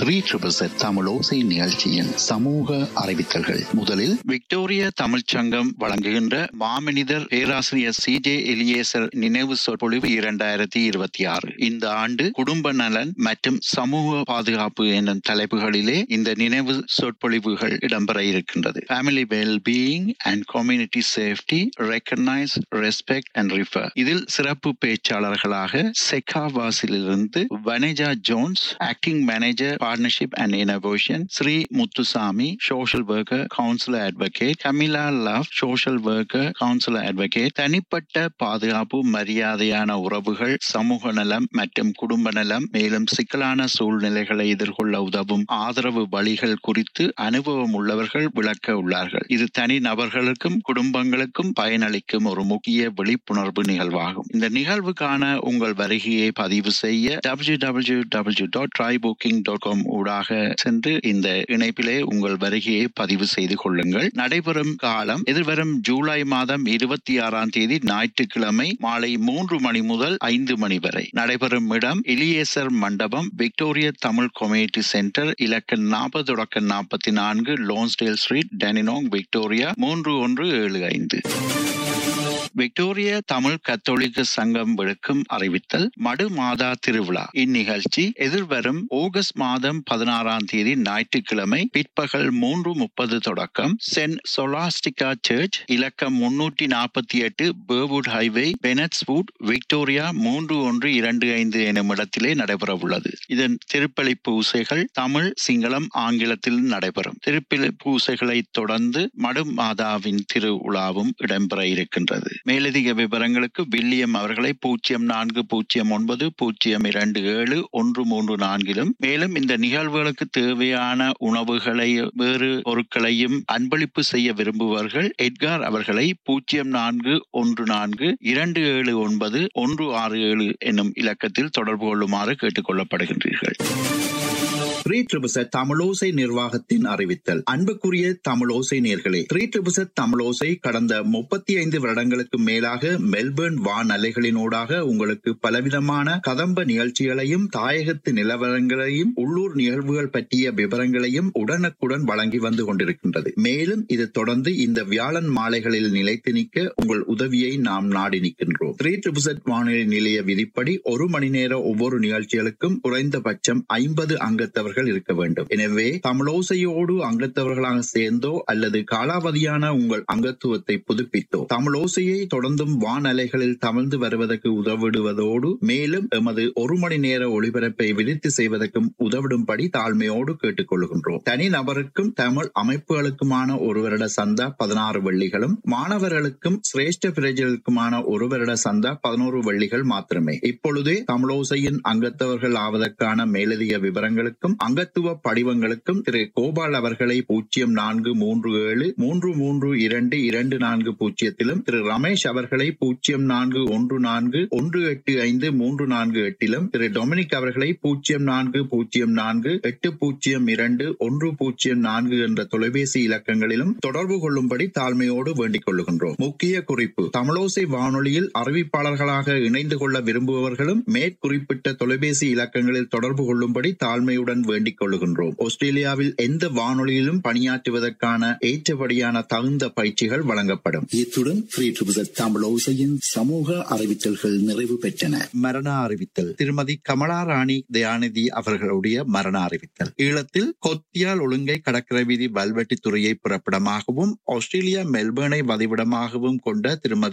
three triple set தமிழோசை நிகழ்ச்சியின் சமூக அறிவித்தல்கள் முதலில் விக்டோரிய தமிழ்ச் சங்கம் வழங்குகின்ற மாமனிதர் பேராசிரியர் சி ஜே எலியேசர் நினைவு சொற்பொழிவு இரண்டாயிரத்தி இருபத்தி ஆறு இந்த ஆண்டு குடும்ப நலன் மற்றும் சமூக பாதுகாப்பு என்னும் தலைப்புகளிலே இந்த நினைவு சொற்பொழிவுகள் இடம்பெற இருக்கின்றது family well being and community safety recognise respect and refer இதில் சிறப்பு பேச்சாளர்களாக செக்காவாசிலிருந்து Vaneja Jones acting manager partnership and innovation Sri Muthusamy social worker counsellor advocate Camilla Love social worker counsellor advocate தனிப்பட்ட பாதுகாப்பு மரியாதையான உறவுகள் சமூக நலம் மற்றும் குடும்ப நலம் மேலும் சிக்கலான சூழ்நிலைகளை எதிர்கொள்ள உதவும் ஆதரவு வழிகள் குறித்து அனுபவம் உள்ளவர்கள் விளக்க உள்ளார்கள் இது தனி நபர்களுக்கும் குடும்பங்களுக்கும் பயனளிக்கும் ஒரு முக்கிய விழிப்புணர்வு நிகழ்வாகும் இந்த நிகழ்வுக்கான உங்கள் வருகையை பதிவு செய்ய W W W dot try booking dot com ஊடாக சென்று இந்த இணைப்பிலே உங்கள் வருகையை பதிவு செய்து கொள்ளுங்கள் நடைபெறும் காலம் எதிர்வரும் ஜூலை மாதம் இருபத்தி ஆறாம் தேதி ஞாயிற்றுக்கிழமை மாலை மூன்று மணி முதல் ஐந்து மணி வரை நடைபெறும் இடம் இலியேசர் மண்டபம் விக்டோரிய தமிழ் கம்யூனிட்டி சென்டர் இலக்கம் நாற்பது தொடக்க நாற்பத்தி நான்கு லோன்ஸ்டேல் ஸ்ட்ரீட் டெனினோங் விக்டோரியா மூன்று ஒன்று ஏழு ஐந்து விக்டோரிய தமிழ் கத்தோலிக்க சங்கம் விடுக்கும் அறிவித்தல் மடு மாதா திருவிழா இந்நிகழ்ச்சி எதிர்வரும் ஆகஸ்ட் மாதம் பதினாறாம் தேதி ஞாயிற்றுக்கிழமை பிற்பகல் மூன்று முப்பது தொடக்கம் சென்ட் சொலாஸ்டிகா சர்ச் இலக்கம் முன்னூற்றி நாற்பத்தி எட்டு பேர்வுட் ஹைவே பெனட்ஸ்வுட் விக்டோரியா மூன்று ஒன்று இரண்டு ஐந்து எனும் இடத்திலே நடைபெற உள்ளது இதன் திருப்பலி பூசைகள் தமிழ் சிங்களம் ஆங்கிலத்தில் நடைபெறும் திருப்பலி பூசைகளை தொடர்ந்து மடு மாதாவின் திருவிழாவும் இடம்பெற இருக்கின்றது மேலதிக விவரங்களுக்கு வில்லியம் அவர்களை பூஜ்ஜியம் நான்கு பூஜ்ஜியம் ஒன்பது பூஜ்ஜியம் இரண்டு ஏழு ஒன்று மூன்று நான்கிலும் மேலும் இந்த நிகழ்வுகளுக்கு தேவையான உணவுகளை வேறு பொருட்களையும் அன்பளிப்பு செய்ய விரும்புபவர்கள் எட்கார் அவர்களை பூஜ்ஜியம் நான்கு ஒன்று நான்கு இரண்டு ஏழு ஒன்பது ஒன்று ஆறு ஏழு என்னும் இலக்கத்தில் தொடர்பு கொள்ளுமாறு கேட்டுக் கொள்ளப்படுகின்றீர்கள் த்ரீ ட்ரிபிசட் தமிழோசை நிர்வாகத்தின் அறிவித்தல் அன்புக்குரிய தமிழோசை நேர்களே த்ரீ ட்ரிபிசட் தமிழோசை கடந்த முப்பத்தி ஐந்து வருடங்களுக்கு மேலாக மெல்பர்ன் வான் அலைகளினூடாக உங்களுக்கு பலவிதமான கதம்ப நிகழ்ச்சிகளையும் தாயகத்து நிலவரங்களையும் உள்ளூர் நிகழ்வுகள் பற்றிய விவரங்களையும் உடனுக்குடன் வழங்கி வந்து கொண்டிருக்கின்றது மேலும் இது தொடர்ந்து இந்த வியாழன் மாலைகளில் நிலைத்து நிற்க உங்கள் உதவியை நாம் நாடி நிற்கின்றோம் த்ரீ ட்ரிபிசட் வானொலி நிலைய விதிப்படி ஒரு மணி நேர ஒவ்வொரு நிகழ்ச்சிகளுக்கும் குறைந்தபட்சம் ஐம்பது அங்கத்தவர்கள் அங்கத்தவர்கள் இருக்க வேண்டும் எனவே தமிழோசையோடு அங்கத்தவர்களாக சேர்ந்தோ அல்லது காலாவதியான உங்கள் அங்கத்துவத்தை புதுப்பித்தோ தமிழோசையை தொடர்ந்தும் வான் அலைகளில் தமிழ்ந்து வருவதற்கு உதவிடுவதோடு மேலும் எமது ஒரு மணி நேர ஒளிபரப்பை விரித்து செய்வதற்கும் உதவிடும்படி தாழ்மையோடு கேட்டுக்கொள்கின்றோம் தனி நபருக்கும் தமிழ் அமைப்புகளுக்குமான ஒரு வருட சந்தா பதினாறு வெள்ளிகளும் மாணவர்களுக்கும் சிரேஷ்ட பிரஜர்களுக்குமான ஒரு வருட சந்தா பதினோரு வெள்ளிகள் மாத்திரமே இப்பொழுதே தமிழோசையின் அங்கத்தவர்கள் ஆவதற்கான மேலதிக விவரங்களுக்கும் அங்கத்துவ படிவங்களுக்கும் திரு கோபால் அவர்களை பூஜ்ஜியம் நான்கு மூன்று ஏழு மூன்று மூன்று இரண்டு இரண்டு நான்கு பூஜ்ஜியத்திலும் திரு ரமேஷ் அவர்களை பூஜ்ஜியம் நான்கு ஒன்று நான்கு ஒன்று எட்டு ஐந்து மூன்று நான்கு எட்டிலும் திரு டொமினிக் அவர்களை பூஜ்ஜியம் நான்கு பூஜ்ஜியம் நான்கு எட்டு பூஜ்ஜியம் இரண்டு ஒன்று பூஜ்ஜியம் நான்கு என்ற தொலைபேசி இலக்கங்களிலும் தொடர்பு கொள்ளும்படி தாழ்மையோடு வேண்டிக் கொள்ளுகின்றோம் முக்கிய குறிப்பு தமிழோசை வானொலியில் அறிவிப்பாளர்களாக இணைந்து கொள்ள விரும்புபவர்களும் மேற்குறிப்பிட்ட தொலைபேசி இலக்கங்களில் தொடர்பு கொள்ளும்படி தாழ்மையுடன் வேண்டிக் கொள்ளுகின்றோம் ஆஸ்திரேலியாவில் எந்த வானொலியிலும் பணியாற்றுவதற்கான ஏற்றபடியான தகுந்த பயிற்சிகள் வழங்கப்படும் இத்துடன் த்ரீ ட்ரிபிள் தமிழோசையின் சமூக அறிவித்தல்கள் நிறைவு பெற்றன மரண அறிவித்தல் திருமதி கமலா ராணி தயாநிதி அவர்களுடைய மரண அறிவித்தல் ஈழத்தில் கொத்தியால் ஒழுங்கை கடற்கரை வீதி வல்வெட்டி துறையை புறப்படமாகவும் ஆஸ்திரேலியா மெல்பர்னை வதிவிடமாகவும் கொண்ட திருமதி